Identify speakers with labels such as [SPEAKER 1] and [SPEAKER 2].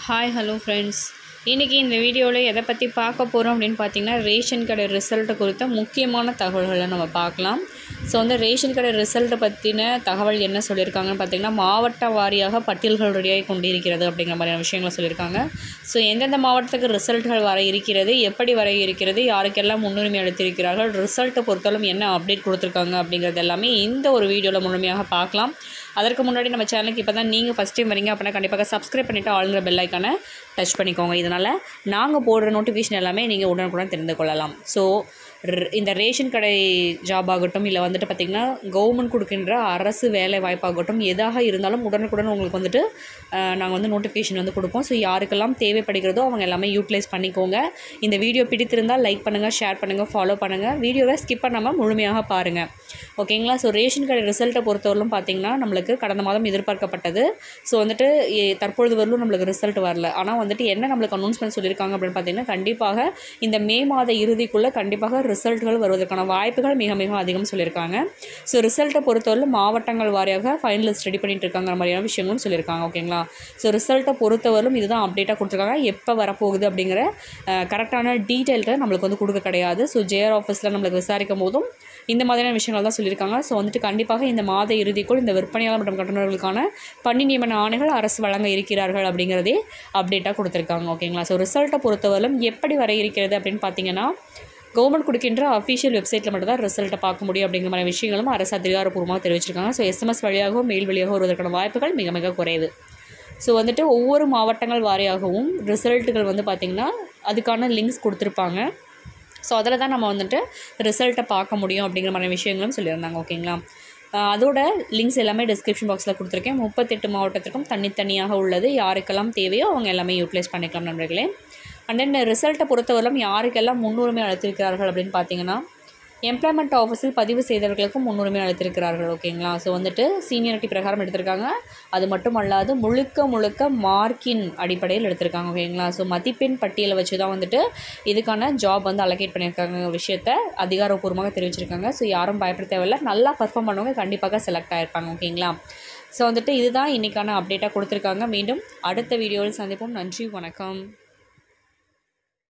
[SPEAKER 1] hi hello friends இன்றைக்கி இந்த வீடியோவில் எதை பற்றி பார்க்க போகிறோம் அப்படின்னு பார்த்தீங்கன்னா ரேஷன் கடை ரிசல்ட்டை குறித்த முக்கியமான தகவல்களை நம்ம பார்க்கலாம் ஸோ வந்து ரேஷன் கடை ரிசல்ட்டை பற்றின தகவல் என்ன சொல்லியிருக்காங்கன்னு பார்த்தீங்கன்னா மாவட்ட வாரியாக பட்டியல்கள் ரெடியாகி கொண்டிருக்கிறது அப்படிங்கிற மாதிரியான விஷயங்களை சொல்லியிருக்காங்க ஸோ எந்தெந்த மாவட்டத்துக்கு ரிசல்ட்கள் வர இருக்கிறது எப்படி வர இருக்கிறது யாருக்கெல்லாம் முன்னுரிமை அளித்திருக்கிறார்கள் ரிசல்ட்டை பொறுத்தவரை என்ன அப்டேட் கொடுத்துருக்காங்க அப்படிங்கிறது எல்லாமே இந்த ஒரு வீடியோவில் முழுமையாக பார்க்கலாம் அதற்கு முன்னாடி நம்ம சேனலுக்கு இப்போ தான் நீங்கள் ஃபஸ்ட் டைம் வரீங்க அப்படின்னா கண்டிப்பாக சப்ஸ்கிரைப் பண்ணிவிட்டு ஆளுங்கிற பெல் ஐக்கானை டச் பண்ணிக்கோங்க இதனால் நாங்கள் போடுற நோட்டிஃபிகேஷன் எல்லாமே நீங்கள் உடனுக்குடன் தெரிந்து கொள்ளலாம் ஸோ இந்த ரேஷன் கடை ஜாப் ஆகட்டும் இல்லை வந்துட்டு பார்த்திங்கன்னா கவர்மெண்ட் கொடுக்கின்ற அரசு வேலை வாய்ப்பாகட்டும் எதாக இருந்தாலும் உடனுக்குடன் உங்களுக்கு வந்துட்டு நாங்கள் வந்து நோட்டிஃபிகேஷன் வந்து கொடுப்போம் ஸோ யாருக்கெல்லாம் தேவைப்படுகிறதோ அவங்க எல்லாமே யூட்டிலைஸ் பண்ணிக்கோங்க இந்த வீடியோ பிடித்திருந்தால் லைக் பண்ணுங்கள் ஷேர் பண்ணுங்கள் ஃபாலோ பண்ணுங்கள் வீடியோவை ஸ்கிப் பண்ணாமல் முழுமையாக பாருங்கள் ஓகேங்களா ஸோ ரேஷன் கடை ரிசல்ட்டை பொறுத்தவரையிலும் பார்த்திங்கன்னா நம்மளுக்கு கடந்த மாதம் எதிர்பார்க்கப்பட்டது ஸோ வந்துட்டு எ- தற்பொழுது வரலும் நம்மளுக்கு ரிசல்ட் வரல ஆனால் வந்துட்டு என்ன நம்மளுக்கு அனௌன்ஸ்மெண்ட் சொல்லியிருக்காங்க அப்படின்னு பார்த்தீங்கன்னா கண்டிப்பாக இந்த மே மாத இறுதிக்குள்ளே கண்டிப்பாக ரிசல்ட்கள் வருவதற்கான வாய்ப்புகள் மிக மிக அதிகம் சொல்லியிருக்காங்க ஸோ ரிசல்ட்டை பொறுத்தவரை மாவட்டங்கள் வாரியாக ஃபைனலிஸ்ட் ரெடி பண்ணிட்டு இருக்காங்கிற மாதிரியான விஷயங்களும் சொல்லியிருக்காங்க ஓகேங்களா ஸோ ரிசல்ட்டை பொறுத்தவரையிலும் இதுதான் அப்டேட்டாக கொடுத்துருக்காங்க எப்போ வரப்போகுது அப்படிங்கிற கரெக்டான டீட்டெயில்களை நம்மளுக்கு வந்து கொடுக்க கிடையாது ஸோ ஜேஆர் ஆஃபீஸில் நம்மளுக்கு விசாரிக்கும் போதும் இந்த மாதிரியான விஷயங்கள் தான் சொல்லியிருக்காங்க ஸோ வந்துட்டு கண்டிப்பாக இந்த மாத இறுதிக்குள் இந்த விற்பனையாளர் மற்றும் கட்டணர்களுக்கான பணி நியமன ஆணைகள் அரசு வழங்க இருக்கிறார்கள் அப்படிங்கிறதே அப்டேட்டாக கொடுத்துருக்காங்க ஓகேங்களா ஸோ ரிசல்ட்டை பொறுத்தவரையிலும் எப்படி வர இருக்கிறது அப்படின்னு பார்த்தீங்கன்னா கவர்மெண்ட் கொடுக்கின்ற அஃபிஷியல் வெப்சைட்டில் மட்டும் தான் ரிசல்ட்டை பார்க்க முடியும் அப்படிங்கிற மாதிரி விஷயங்களும் அரசு அதிகாரப்பூர்வமாக தெரிவிச்சிருக்காங்க ஸோ எஸ்எம்எஸ் வழியாகவோ மெயில் வழியாக வருவதற்கான வாய்ப்புகள் மிக மிக குறைவு ஸோ வந்துட்டு ஒவ்வொரு மாவட்டங்கள் வாரியாகவும் ரிசல்ட்டுகள் வந்து பார்த்திங்கன்னா அதுக்கான லிங்க்ஸ் கொடுத்துருப்பாங்க ஸோ அதில் தான் நம்ம வந்துட்டு ரிசல்ட்டை பார்க்க முடியும் அப்படிங்கிற மாதிரி விஷயங்களும் சொல்லியிருந்தாங்க ஓகேங்களா ஆஹ் அதோட லிங்க்ஸ் எல்லாமே டிஸ்கிரிப்ஷன் பாக்ஸில் கொடுத்துருக்கேன் முப்பத்தெட்டு மாவட்டத்திற்கும் தனித்தனியாக உள்ளது யாருக்கெல்லாம் தேவையோ அவங்க எல்லாமே யூட்டிலைஸ் பண்ணிக்கலாம் நண்பர்களே அண்ட் தென் ரிசல்ட்டை பொறுத்தவரையிலும் யாருக்கெல்லாம் முன்னுரிமை அளித்திருக்கிறார்கள் அப்படின்னு பார்த்தீங்கன்னா எம்ப்ளாய்மெண்ட் ஆஃபீஸில் பதிவு செய்தவர்களுக்கும் முன்னுரிமை அளித்திருக்கிறார்கள் ஓகேங்களா ஸோ வந்துட்டு சீனியாரிட்டி பிரகாரம் எடுத்திருக்காங்க அது மட்டும் அல்லாது முழுக்க முழுக்க மார்க்கின் அடிப்படையில் எடுத்திருக்காங்க ஓகேங்களா ஸோ மதிப்பெண் பட்டியலை வச்சு தான் வந்துட்டு இதுக்கான ஜாப் வந்து அலோகேட் பண்ணியிருக்காங்க விஷயத்த அதிகாரப்பூர்வமாக தெரிவிச்சிருக்காங்க ஸோ யாரும் பயப்பட தேவையில்ல நல்லா பர்ஃபார்ம் பண்ணவங்க கண்டிப்பாக செலக்ட் ஆகிருப்பாங்க ஓகேங்களா ஸோ வந்துட்டு இதுதான் இன்றைக்கான அப்டேட்டாக கொடுத்துருக்காங்க மீண்டும் அடுத்த வீடியோவில் சந்திப்போம் நன்றி வணக்கம்